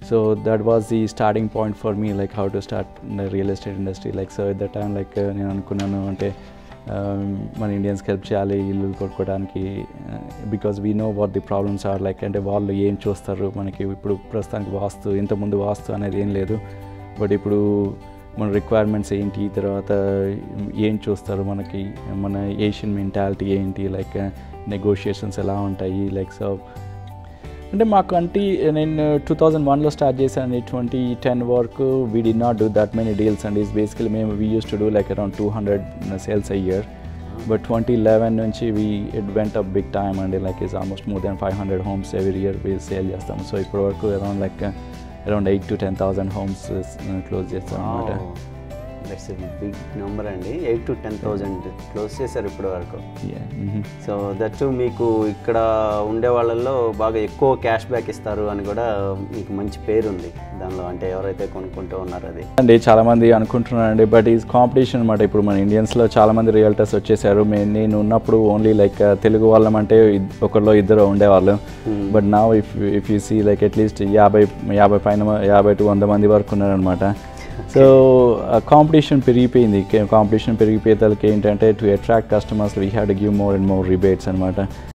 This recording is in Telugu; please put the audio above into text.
so that was the starting point for me like how to start real estate industry like so at the time like నేను అనుకున్నాను అంటే um, మన ఇండియన్స్కి హెల్ప్ చేయాలి ఇల్లు కొనుక్కోవడానికి because we know what the problems are like అంటే వాళ్ళు ఏం చూస్తారు మనకి ఇప్పుడు ప్రస్తుతానికి వాస్తు ఇంతకుముందు వాస్తు అనేది ఏం లేదు బట్ ఇప్పుడు మన రిక్వైర్మెంట్స్ ఏంటి తర్వాత ఏం చూస్తారు మనకి మన ఏషియన్ మెంటాలిటీ ఏంటి లైక్ నెగోషియేషన్స్ ఎలా ఉంటాయి లైక్ సో అంటే మాకు అంటే నేను టూ థౌజండ్ వన్లో స్టార్ట్ చేశాను ట్వంటీ టెన్ వరకు we did not do that many deals and is basically మేము we use to do like around two hundred sales a year but twenty eleven నుంచి we it went up big time అండి like is almost more than five hundred homes every year we sale చేస్తాం సో ఇప్పటి వరకు around like around eight to ten thousand homes close చేస్తాం అనమాట దట్స్ బిగ్ నెంబర్ అండి eight to ten thousand close చేశారు ఇప్పటి వరకు సో దట్ మీకు ఇక్కడ ఉండే వాళ్ళల్లో బాగా ఎక్కువ క్యాష్ బ్యాక్ ఇస్తారు అని కూడా మీకు మంచి పేరు ఉంది దానిలో అంటే ఎవరైతే కొనుక్కుంటూ ఉన్నారో అది అండి చాలా మంది అనుకుంటున్నారండి బట్ ఈజ్ కాంపిటీషన్ అనమాట ఇప్పుడు మన ఇండియన్స్లో చాలా మంది రియల్టర్స్ వచ్చేసారు మే నేను ఉన్నప్పుడు ఓన్లీ లైక్ తెలుగు వాళ్ళం అంటే ఇద్- ఒకరిలో ఇద్దరు ఉండేవాళ్ళు బట్ నా if if you see like at least యాభై యాభై పైన యాభై టు వంద మంది వరకు ఉన్నారనమాట సో కాంపిటీషన్ పెరిగిపోయింది కాంపిటీషన్ పెరిగిపోయేతలకి ఏంటంటే to attract customers we had give more and more rebates అనమాట